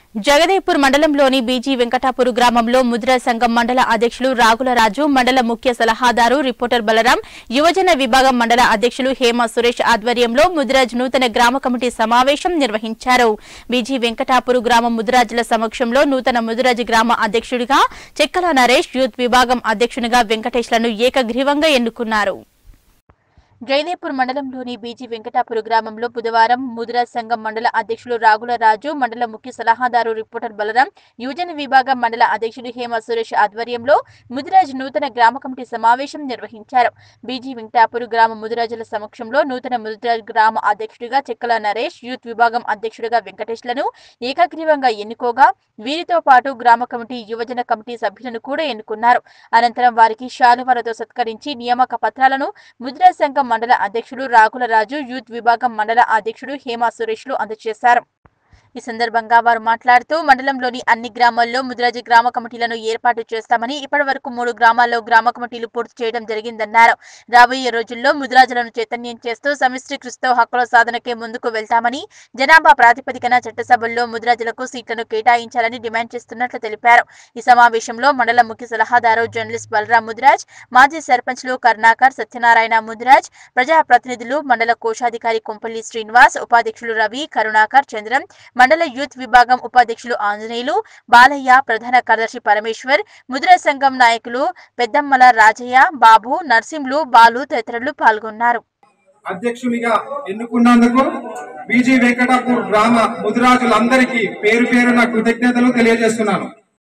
జగదేపూర్ మండలంలోని బీజీ వెంకటాపూర్ గ్రామంలో ముద్రా సంఘం మండల అధ్యక్షులు రాగుల రాజు మండల ముఖ్య సలహాదారు రిపోర్టర్ బలరాం యువజన విభాగం మండల అధ్యక్షులు హేమ సురేష్ ఆధ్వర్యంలో ముద్రాజ్ నూతన గ్రామ కమిటీ సమావేశం నిర్వహించారు బీజీ వెంకటాపూర్ గ్రామ ముద్రాజుల సమక్షంలో నూతన ముద్రాజ్ గ్రామ అధ్యక్షుడిగా చెక్కల నరేష్ యూత్ విభాగం అధ్యక్షునిగా వెంకటేష్లను ఏకగ్రీవంగా ఎన్నుకున్నారు జైదేపూర్ మండలంలోని బీజీ వెంకటాపుర గ్రామంలో బుధవారం ముదిరాజ్ సంఘం మండల అధ్యక్షులు రాగుల రాజు మండల ముఖ్య సలహాదారు రిపోర్టర్ బలరాం యువజన విభాగం మండల అధ్యక్షుడు హేమ సురేష్ ఆధ్వర్యంలో ముదిరాజ్ నూతన గ్రామ కమిటీ సమావేశం నిర్వహించారు బీజీ వెంకటాపుర గ్రామ ముదిరాజుల సమక్షంలో నూతన ముదిరాజ్ గ్రామ అధ్యక్షుడిగా చెక్కల నరేష్ యూత్ విభాగం అధ్యక్షుడిగా వెంకటేష్లను ఏకగ్రీవంగా ఎన్నుకోగా వీరితో పాటు గ్రామ కమిటీ యువజన కమిటీ సభ్యులను కూడా ఎన్నుకున్నారు అనంతరం వారికి శాలువాలతో సత్కరించి నియామక పత్రాలను ముద్రా సంఘం మండల అధ్యక్షుడు రాకుల రాజు యూత్ విభాగం మండల అధ్యక్షుడు హేమా సురేష్లు అందజేశారు ఈ సందర్భంగా వారు మాట్లాడుతూ మండలంలోని అన్ని గ్రామాల్లో ముద్రాజీ గ్రామ కమిటీలను ఏర్పాటు చేస్తామని ఇప్పటి వరకు మూడు గ్రామాల్లో గ్రామ కమిటీలు పూర్తి చేయడం జరిగిందన్నారు రాబోయే రోజుల్లో ముద్రాజులను చైతన్యం చేస్తూ సమిష్టి క్రిస్తవ హక్కుల సాధనకే ముందుకు వెళ్తామని జనాభా ప్రాతిపదికన చట్టసభల్లో ముద్రాజులకు సీట్లను కేటాయించాలని డిమాండ్ చేస్తున్నట్లు తెలిపారు ఈ సమావేశంలో మండల ముఖ్య సలహాదారు జర్నలిస్ట్ బలరాం ముద్రాజ్ మాజీ సర్పంచ్లు కరుణాకర్ సత్యనారాయణ ముద్రాజ్ ప్రజాప్రతినిధులు మండల కోశాధికారి కొంపల్లి శ్రీనివాస్ ఉపాధ్యక్షులు రవి కరుణాకర్ చంద్రం మండల యూత్ విభాగం ఉపాధ్యక్షులు ఆంజనేయులు బాలయ్య ప్రధాన కార్యదర్శి పరమేశ్వర్ ముద్రా సంఘం నాయకులు పెద్దమ్మల రాజయ్య బాబు నర్సింలు బాలు తదితరులు పాల్గొన్నారు అధ్యక్షునిగా ఎన్నుకున్నందుకు బీజీ వెంకటాపూర్ గ్రామ ముదిరాజులందరికీ పేరు పేరున కృతజ్ఞతలు తెలియజేస్తున్నాను